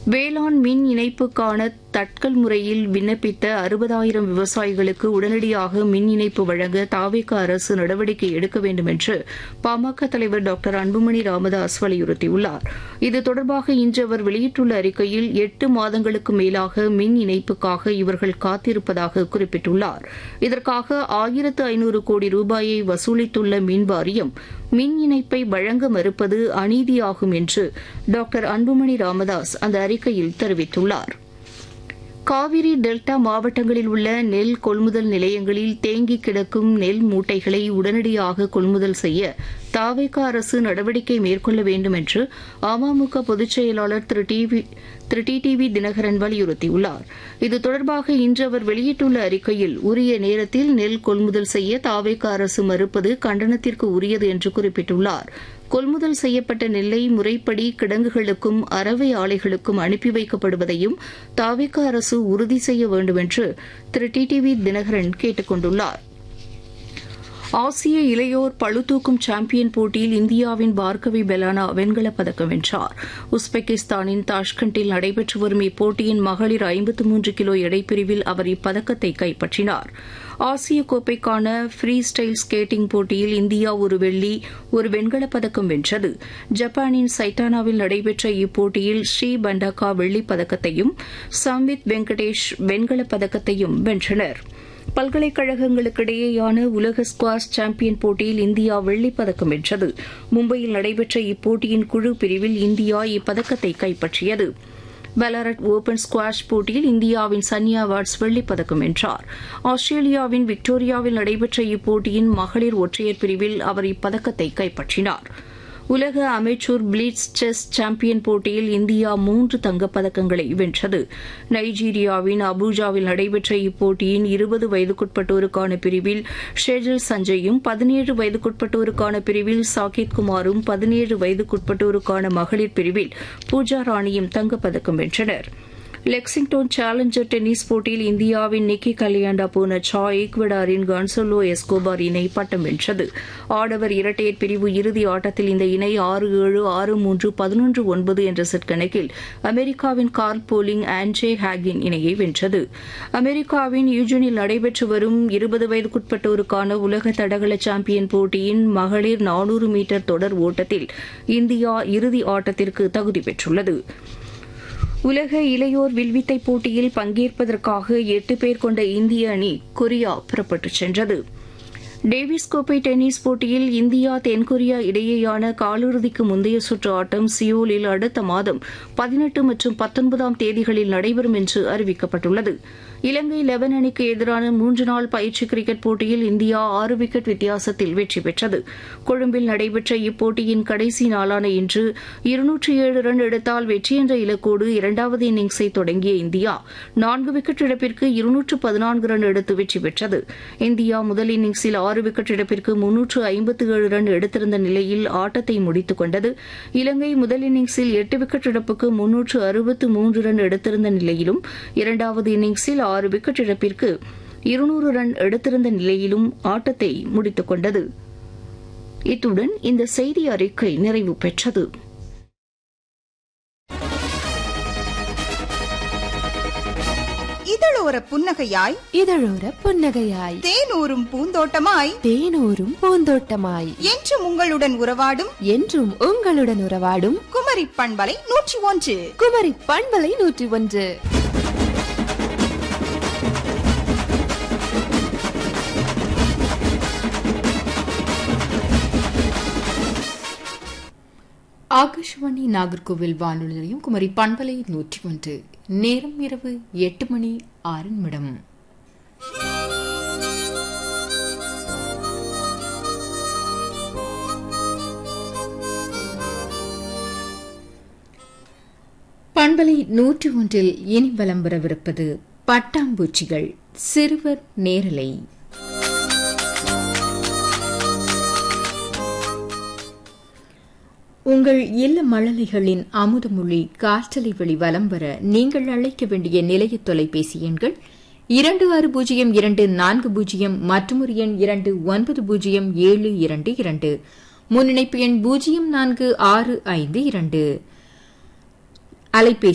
வேளாண் மின் இணைப்புக்கான தட்கல் முறையில் விண்ணப்பித்த அறுபதாயிரம் விவசாயிகளுக்கு உடனடியாக மின் இணைப்பு வழங்க தாவேக அரசு நடவடிக்கை எடுக்க வேண்டும் என்று பாமக தலைவர் டாக்டர் அன்புமணி ராமதாஸ் வலியுறுத்தியுள்ளார் இது தொடர்பாக இன்று அவர் வெளியிட்டுள்ள அறிக்கையில் எட்டு மாதங்களுக்கு மேலாக மின் இணைப்புக்காக இவர்கள் காத்திருப்பதாக குறிப்பிட்டுள்ளார் இதற்காக ஆயிரத்து ஐநூறு கோடி ரூபாயை வசூலித்துள்ள மின் வாரியம் மின் இணைப்பை வழங்க மறுப்பது அநீதியாகும் என்று டாக்டர் அன்புமணி ராமதாஸ் அந்த அறிக்கையில் தெரிவித்துள்ளார் காவிரி டெல்டா மாவட்டங்களில் உள்ள நெல் கொள்முதல் நிலையங்களில் தேங்கி கிடக்கும் நெல் மூட்டைகளை உடனடியாக கொள்முதல் செய்ய தாவேக அரசு நடவடிக்கை மேற்கொள்ள வேண்டும் என்று அமமுக பொதுச் செயலாளர் Thiru TV Thiru T TV Dhinakaran வலியுறுத்தியுள்ளார் இது தொடர்பாக இன்று அவர் வெளியிட்டுள்ள அறிக்கையில் உரிய நேரத்தில் நெல் கொள்முதல் செய்ய தாவேக அரசு மறுப்பது கண்டனத்திற்கு உரியது என்று குறிப்பிட்டுள்ளார் கொள்முதல் செய்யப்பட்ட நெல்லை முறைப்படி கிடங்குகளுக்கும் அரவை ஆலைகளுக்கும் அனுப்பி வைக்கப்படுவதையும் தாவேக அரசு உறுதி செய்ய வேண்டும் என்று திரு டி டிவி தினகரன் கேட்டுக் கொண்டுள்ளார் ஆசிய இளையோர் பளுதூக்கும் சாம்பியன் போட்டியில் இந்தியாவின் பார்கவி பெலானா வெண்கலப் பதக்கம் வென்றார் உஸ்பெகிஸ்தானின் தாஷ்கண்டில் நடைபெற்று வரும் இப்போட்டியின் மகளிர் ஐம்பத்து மூன்று கிலோ எடைப்பிரிவில் அவர் இப்பதக்கத்தை கைப்பற்றினார் ஆசிய கோப்பைக்கான ஃப்ரீ ஸ்டைல் ஸ்கேட்டிங் போட்டியில் இந்தியா ஒரு வெள்ளி ஒரு வெண்கலப் பதக்கம் வென்றது ஜப்பானின் சைட்டானாவில் நடைபெற்ற இப்போட்டியில் ஸ்ரீ பண்டாக்கா வெள்ளிப் பதக்கத்தையும் சம்வித் வெங்கடேஷ் வெண்கலப் பதக்கத்தையும் வென்றனா் பல்கலைக்கழகங்களுக்கிடையேயான உலக ஸ்குவாஷ் சாம்பியன் போட்டியில் இந்தியா வெள்ளிப் பதக்கம் வென்றது மும்பையில் நடைபெற்ற இப்போட்டியின் குழு பிரிவில் இந்தியா இப்பதக்கத்தை கைப்பற்றியது பெலாரட் ஓபன் ஸ்குவாஷ் போட்டியில் இந்தியாவின் சன்யா வாட்ஸ் வெள்ளிப் பதக்கம் வென்றார் ஆஸ்திரேலியாவின் விக்டோரியாவில் நடைபெற்ற இப்போட்டியின் மகளிர் ஒற்றையர் பிரிவில் அவர் இப்பதக்கத்தை கைப்பற்றினார் உலக அமெச்சூர் பிளிட்ஸ் செஸ் சாம்பியன் போட்டியில் இந்தியா மூன்று தங்கப்பதக்கங்களை வென்றது நைஜீரியாவின் அபூஜாவில் நடைபெற்ற இப்போட்டியின் இருபது வயதுக்குட்பட்டோருக்கான பிரிவில் ஷேஜல் சஞ்சயும் பதினேழு வயதுக்குட்பட்டோருக்கான பிரிவில் சாகித் குமாரும் பதினேழு வயதுக்குட்பட்டோருக்கான மகளிர் பிரிவில் பூஜா ராணியும் தங்கப்பதக்கம் வென்றனா் லெக்சிங்டன் சேலஞ்சர் டென்னிஸ் போட்டியில் இந்தியாவின் நிக்கி கலியாண்டா பூனச்சா ஈக்வடாரின் கன்சோலோ எஸ்கோபார் இணை பட்டம் வென்றது ஆடவர் இரட்டையர் பிரிவு இறுதி ஆட்டத்தில் இந்த இணை ஆறு ஏழு ஆறு மூன்று பதினொன்று ஒன்பது என்ற செட் கணக்கில் அமெரிக்காவின் கார்ல் போலிங் ஆன்ஜே ஹேகின் இணையை வென்றது அமெரிக்காவின் யூஜனில் நடைபெற்று வரும் இருபது வயதுக்குட்பட்டோருக்கான உலக தடகள சாம்பியன் போட்டியின் மகளிர் நானூறு மீட்டர் தொடர் ஓட்டத்தில் இந்தியா இறுதி ஆட்டத்திற்கு தகுதி பெற்றுள்ளது உலக இளையோர் வில்வித்தை போட்டியில் பங்கேற்பதற்காக எட்டு பேர் கொண்ட இந்திய அணி கொரியா புறப்பட்டுச் சென்றது டேவிஸ் கோப்பை டென்னிஸ் போட்டியில் இந்தியா தென்கொரியா இடையேயான காலிறுதிக்கு முந்தைய சுற்று ஆட்டம் சியோலில் அடுத்த மாதம் பதினெட்டு மற்றும் பத்தொன்பதாம் தேதிகளில் நடைபெறும் என்று அறிவிக்கப்பட்டுள்ளது இலங்கை லெவன் அணிக்கு எதிரான மூன்று நாள் பயிற்சி கிரிக்கெட் போட்டியில் இந்தியா ஆறு விக்கெட் வித்தியாசத்தில் வெற்றி பெற்றது கொழும்பில் நடைபெற்ற இப்போட்டியின் கடைசி நாளான இன்று இருநூற்றி ஏழு ரன் எடுத்தால் வெற்றி என்ற இலக்கோடு இரண்டாவது இன்னிங்ஸை தொடங்கிய இந்தியா நான்கு விக்கெட் இழப்பிற்கு இருநூற்று பதினான்கு ரன் எடுத்து வெற்றி பெற்றது இந்தியா முதல் இன்னிங்ஸில் ஆறு விக்கெட் இழப்பிற்கு முன்னூற்று ஐம்பத்து ஏழு ரன் எடுத்திருந்த நிலையில் ஆட்டத்தை முடித்துக் கொண்டது இலங்கை முதல் இன்னிங்ஸில் எட்டு விக்கெட் இழப்புக்கு முன்னூற்று அறுபத்து மூன்று ரன் எடுத்திருந்த நிலையிலும் இரண்டாவது இன்னிங்ஸில் ஆறு விக்கெட் இழப்பிற்கு இருநூறு ரன் எடுத்திருந்த நிலையிலும் ஆட்டத்தை முடித்துக் கொண்டது இத்துடன் இந்த செய்தி அறிக்கை நிறைவு பெற்றது இதழோர புன்னகையாய் இதழோர புன்னகையாய் தேனூரும் பூந்தோட்டமாய் தேனூரும் பூந்தோட்டமாய் என்றும் உங்களுடன் உறவாடும் என்றும் உங்களுடன் உறவாடும் குமரி பண்பலை நூற்றி ஒன்று குமரி பண்பலை நூற்றி ஒன்று ஆகாஷவாணி நாகர்கோவில் வானொலி நிலையம் குமரி பண்பலை நூற்றி ஒன்று நேரம் இரவு எட்டு மணி ஆறு நிமிடம் பண்பலை நூற்றி ஒன்றில் இனி வலம் வரவிருப்பது பட்டாம்பூச்சிகள் சிறுவர் நேரலை உங்கள் இல்ல மழலைகளின் அமுதமொழி காற்றலை வழி வலம் வர நீங்கள் அழைக்க வேண்டிய நிலைய தொலைபேசி எண்கள் இரண்டு ஆறு பூஜ்ஜியம் இரண்டு நான்கு பூஜ்ஜியம் மற்றொரு எண் இரண்டு ஒன்பது பூஜ்ஜியம் ஏழு இரண்டு இரண்டு முன்னிணைப்பு எண் பூஜ்ஜியம் நான்கு ஆறு ஐந்து இரண்டு அலைபேசி